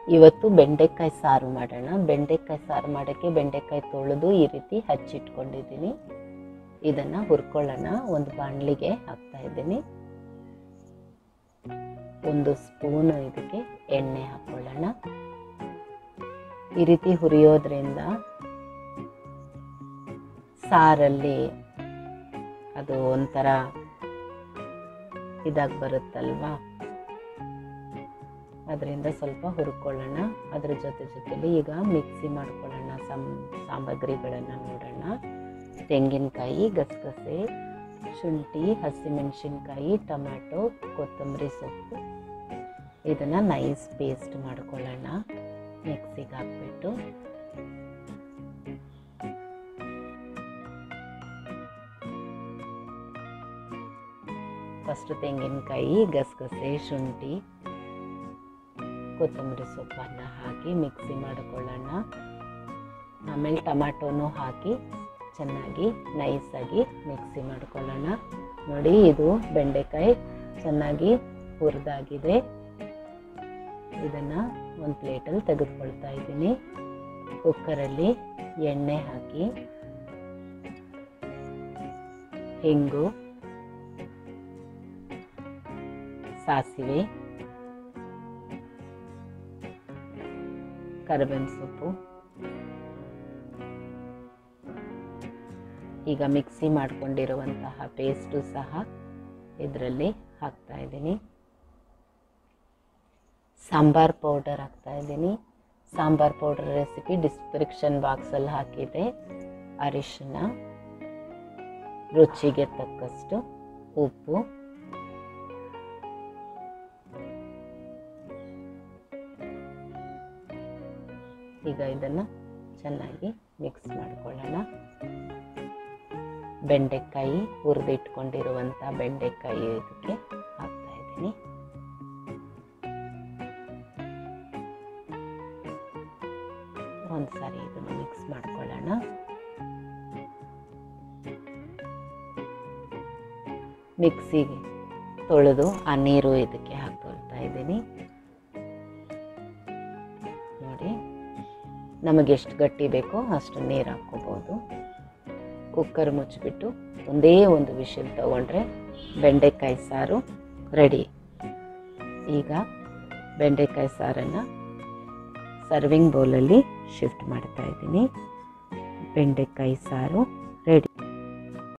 ಇವತ್ತು ಬೆಂಡೆಕಾಯಿ ಸಾರು ಮಾಡೋಣ ಬೆಂಡೆಕಾಯಿ ಸಾರು ಮಾಡೋಕ್ಕೆ ಬೆಂಡೆಕಾಯಿ ತೊಳೆದು ಈ ರೀತಿ ಹಚ್ಚಿಟ್ಕೊಂಡಿದ್ದೀನಿ ಇದನ್ನು ಹುರ್ಕೊಳ್ಳೋಣ ಒಂದು ಬಾಣಲಿಗೆ ಹಾಕ್ತಾ ಇದ್ದೀನಿ ಒಂದು ಸ್ಪೂನು ಇದಕ್ಕೆ ಎಣ್ಣೆ ಹಾಕ್ಕೊಳ್ಳೋಣ ಈ ರೀತಿ ಹುರಿಯೋದ್ರಿಂದ ಸಾರಲ್ಲಿ ಅದು ಒಂಥರ ಇದಾಗಿ ಬರುತ್ತಲ್ವಾ ಅದರಿಂದ ಸ್ವಲ್ಪ ಹುರ್ಕೊಳ್ಳೋಣ ಅದ್ರ ಜೊತೆ ಜೊತೆಲಿ ಈಗ ಮಿಕ್ಸಿ ಮಾಡ್ಕೊಳ್ಳೋಣ ಸಂ ಸಾಮಗ್ರಿಗಳನ್ನು ನೋಡೋಣ ತೆಂಗಿನಕಾಯಿ ಗಸಗಸೆ ಶುಂಠಿ ಹಸಿಮೆಣಸಿನ್ಕಾಯಿ ಟೊಮ್ಯಾಟೊ ಕೊತ್ತಂಬರಿ ಸೊಪ್ಪು ಇದನ್ನು ನೈಸ್ ಪೇಸ್ಟ್ ಮಾಡ್ಕೊಳ್ಳೋಣ ಮಿಕ್ಸಿಗೆ ಹಾಕ್ಬಿಟ್ಟು ಫಸ್ಟ್ ತೆಂಗಿನಕಾಯಿ ಗಸಗಸೆ ಶುಂಠಿ ಕೊತ್ತಂಬರಿ ಸೊಪ್ಪನ್ನು ಹಾಕಿ ಮಿಕ್ಸಿ ಮಾಡಿಕೊಳ್ಳೋಣ ಆಮೇಲೆ ಟೊಮ್ಯಾಟೊನೂ ಹಾಕಿ ಚೆನ್ನಾಗಿ ನೈಸಾಗಿ ಮಿಕ್ಸಿ ಮಾಡ್ಕೊಳ್ಳೋಣ ನೋಡಿ ಇದು ಬೆಂಡೆಕಾಯಿ ಚೆನ್ನಾಗಿ ಹುರಿದಾಗಿದೆ ಇದನ್ನು ಒಂದು ಪ್ಲೇಟಲ್ಲಿ ತೆಗೆದುಕೊಳ್ತಾ ಇದ್ದೀನಿ ಕುಕ್ಕರಲ್ಲಿ ಎಣ್ಣೆ ಹಾಕಿ ಹಿಂಗು ಸಾಸಿವೆ ಕರಿಬೇವಿನ ಸೊಪ್ಪು ಈಗ ಮಿಕ್ಸಿ ಮಾಡ್ಕೊಂಡಿರುವಂತಹ ಪೇಸ್ಟು ಸಹ ಇದರಲ್ಲಿ ಹಾಕ್ತಾ ಇದ್ದೀನಿ ಸಾಂಬಾರ್ ಪೌಡರ್ ಹಾಕ್ತಾ ಇದ್ದೀನಿ ಸಾಂಬಾರ್ ಪೌಡರ್ ರೆಸಿಪಿ ಡಿಸ್ಕ್ರಿಪ್ಷನ್ ಬಾಕ್ಸಲ್ಲಿ ಹಾಕಿದೆ ಅರಿಶಿನ ರುಚಿಗೆ ತಕ್ಕಷ್ಟು ಉಪ್ಪು ಈಗ ಇದನ್ನು ಚೆನ್ನಾಗಿ ಮಿಕ್ಸ್ ಮಾಡ್ಕೊಳ್ಳೋಣ ಬೆಂಡೆಕಾಯಿ ಹುರಿದಿಟ್ಕೊಂಡಿರುವಂಥ ಬೆಂಡೆಕಾಯಿ ಇದಕ್ಕೆ ಹಾಕ್ತಾ ಇದ್ದೀನಿ ಒಂದು ಸಾರಿ ಇದನ್ನು ಮಿಕ್ಸ್ ಮಾಡ್ಕೊಳ್ಳೋಣ ಮಿಕ್ಸಿಗೆ ತೊಳೆದು ಆ ನೀರು ಇದಕ್ಕೆ ಹಾಕ್ಕೊಳ್ತಾ ಇದ್ದೀನಿ ನೋಡಿ ನಮಗೆ ಎಷ್ಟು ಗಟ್ಟಿ ಬೇಕೋ ಅಷ್ಟು ನೀರು ಹಾಕ್ಕೋಬೋದು ಕುಕ್ಕರ್ ಮುಚ್ಚಿಬಿಟ್ಟು ಒಂದೇ ಒಂದು ವಿಷಲ್ ತಗೊಂಡ್ರೆ ಬೆಂಡೆಕಾಯಿ ಸಾರು ರೆಡಿ ಈಗ ಬೆಂಡೆಕಾಯಿ ಸಾರನ್ನು ಸರ್ವಿಂಗ್ ಬೌಲಲ್ಲಿ ಶಿಫ್ಟ್ ಮಾಡ್ತಾ ಇದ್ದೀನಿ ಬೆಂಡೆಕಾಯಿ ಸಾರು